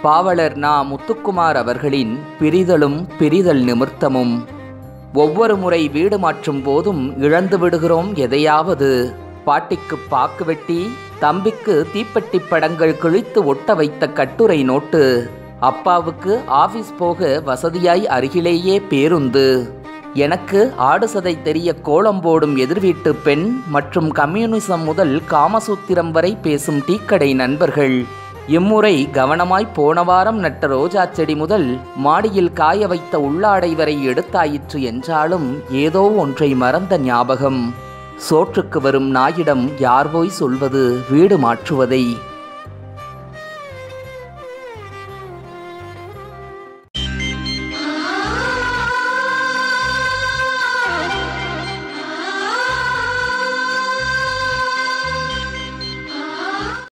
பாவலர் நா முத்துக்குமார் அவர்களின் பிரிதலும் பிரிதல் நிமிர்த்தமும் ஒவ்வொரு முறை வீடு மாற்றும் போதும் இழந்து விடுகிறோம் எதையாவது பாட்டிக்கு பாக்கு வெட்டி தம்பிக்கு தீப்பெட்டி படங்கள் கிழித்து ஒட்ட வைத்த கட்டுரை நோட்டு அப்பாவுக்கு ஆபீஸ் போக வசதியாய் அருகிலேயே பேருந்து எனக்கு ஆடு சதை தெரிய கோலம் போடும் எதிர்வீட்டு பெண் மற்றும் கம்யூனிசம் முதல் காமசூத்திரம் வரை பேசும் டீக்கடை நண்பர்கள் இம்முறை கவனமாய் போன வாரம் நட்ட ரோஜா செடி முதல் மாடியில் காய வைத்த உள்ளாடை வரை எடுத்தாயிற்று என்றாலும் ஏதோ ஒன்றை மறந்த ஞாபகம் சோற்றுக்கு வரும் நாயிடம் யார் போய் சொல்வது வீடு மாற்றுவதை